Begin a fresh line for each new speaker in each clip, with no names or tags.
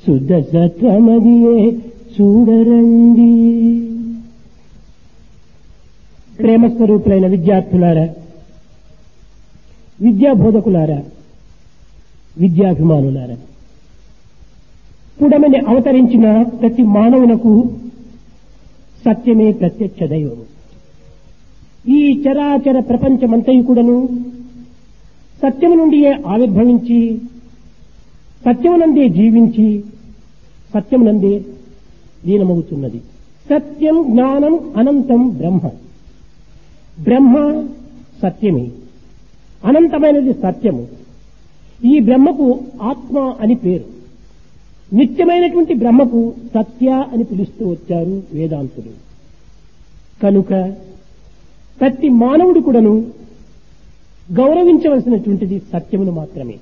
సుదశత్వమదియే చూడరండి ప్రేమస్వరూపులైన విద్యార్థులారా విద్యా బోధకులారా విద్యాభిమానులారా పుడమని అవతరించిన ప్రతి మానవునకు సత్యమే ప్రత్యక్ష దైవము ఈ చరాచర ప్రపంచమంతయు కూడాను సత్యము నుండియే ఆవిర్భవించి సత్యమునందే జీవించి సత్యమునందే లీనమవుతున్నది సత్యం జ్ఞానం అనంతం బ్రహ్మ బ్రహ్మ సత్యమే అనంతమైనది సత్యము ఈ బ్రహ్మకు ఆత్మ అని పేరు నిత్యమైనటువంటి బ్రహ్మకు సత్య అని పిలుస్తూ వచ్చారు వేదాంతులు కనుక ప్రతి మానవుడు కూడాను గౌరవించవలసినటువంటిది సత్యమును మాత్రమే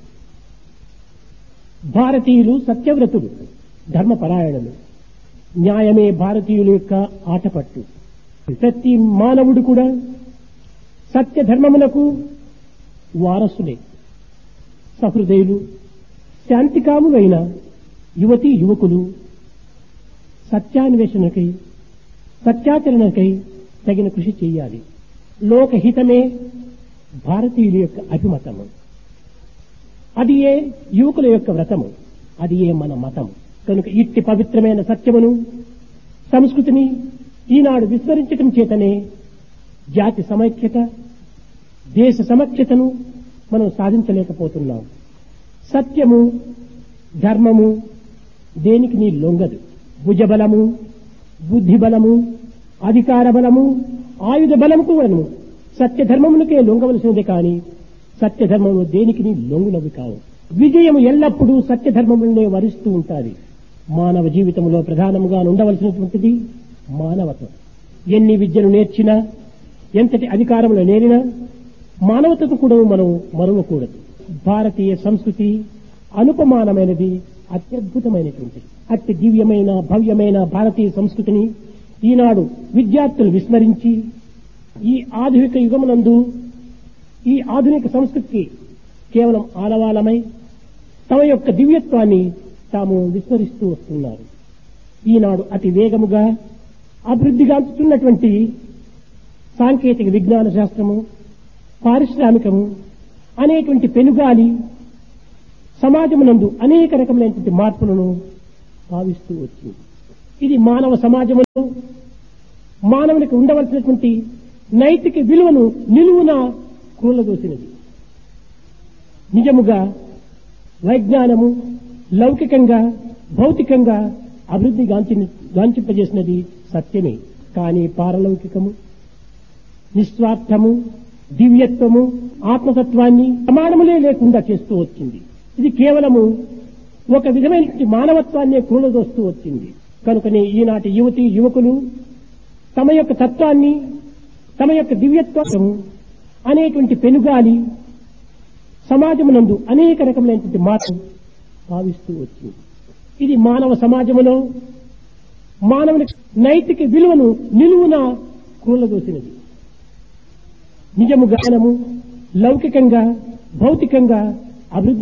భారతీయులు సత్యవ్రతులు ధర్మపరాయణులు న్యాయమే భారతీయుల యొక్క ఆటపట్టు ప్రతి మానవుడు కూడా సత్య ధర్మములకు వారసులే సహృదయులు శాంతికాములైన యువతీ యువకులు సత్యాన్వేషణకై సత్యాచరణకై తగిన కృషి చేయాలి లోకహితమే భారతీయుల యొక్క అభిమతము అది ఏ యువకుల యొక్క వ్రతము అది ఏ మన మతము కనుక ఇట్టి పవిత్రమైన సత్యమును సంస్కృతిని ఈనాడు విస్మరించటం చేతనే జాతి సమైక్యత దేశ సమఖ్యతను మనం సాధించలేకపోతున్నాం సత్యము ధర్మము దేనికి నీ లొంగదు భుజబలము బుద్ధి బలము అధికార బలము ఆయుధ బలము కూడాను సత్య ధర్మములకే లొంగవలసినది కాని సత్య ధర్మము దేనికి నీ లొంగునవి కావు విజయము ఎల్లప్పుడూ సత్య ధర్మములనే వరిస్తూ ఉంటాది మానవ జీవితంలో ప్రధానముగా ఉండవలసినటువంటిది మానవత్వం ఎన్ని విద్యను నేర్చినా ఎంతటి అధికారములు నేరినా మానవతను కూడా మనం మరువకూడదు భారతీయ సంస్కృతి అనుపమానమైనది అత్యద్భుతమైనటువంటిది అతి దివ్యమైన భవ్యమైన భారతీయ సంస్కృతిని ఈనాడు విద్యార్థులు విస్మరించి ఈ ఆధునిక యుగమునందు ఈ ఆధునిక సంస్కృతికి కేవలం ఆలవాలమై తమ యొక్క దివ్యత్వాన్ని తాము విస్మరిస్తూ వస్తున్నారు ఈనాడు అతి వేగముగా అభివృద్ధిగాంచుతున్నటువంటి సాంకేతిక విజ్ఞాన శాస్త్రము పారిశ్రామికము అనేటువంటి పెనుగాలి సమాజమునందు అనేక రకములైనటువంటి మార్పులను భావిస్తూ వచ్చింది ఇది మానవ సమాజములో మానవునికి ఉండవలసినటువంటి నైతిక విలువను నిలువున కూలదోసినది నిజముగా వైజ్ఞానము లౌకికంగా భౌతికంగా అభివృద్ధి గాంచి గాంచింపజేసినది సత్యమే కానీ పారలౌకికము నిస్వార్థము దివ్యత్వము ఆత్మతత్వాన్ని ప్రమాణములే లేకుండా చేస్తూ వచ్చింది ఇది కేవలము ఒక విధమైన మానవత్వాన్నే కూలదోస్తూ వచ్చింది కనుకనే ఈనాటి యువతి యువకులు తమ యొక్క తత్వాన్ని తమ యొక్క దివ్యత్వము అనేటువంటి పెనుగాలి సమాజమునందు అనేక రకములైనటువంటి మార్పు భావిస్తూ వచ్చింది ఇది మానవ సమాజములో మానవుని నైతిక విలువను నిలువున కూలదోసినది నిజము గానము లౌకికంగా భౌతికంగా అభివృద్ధి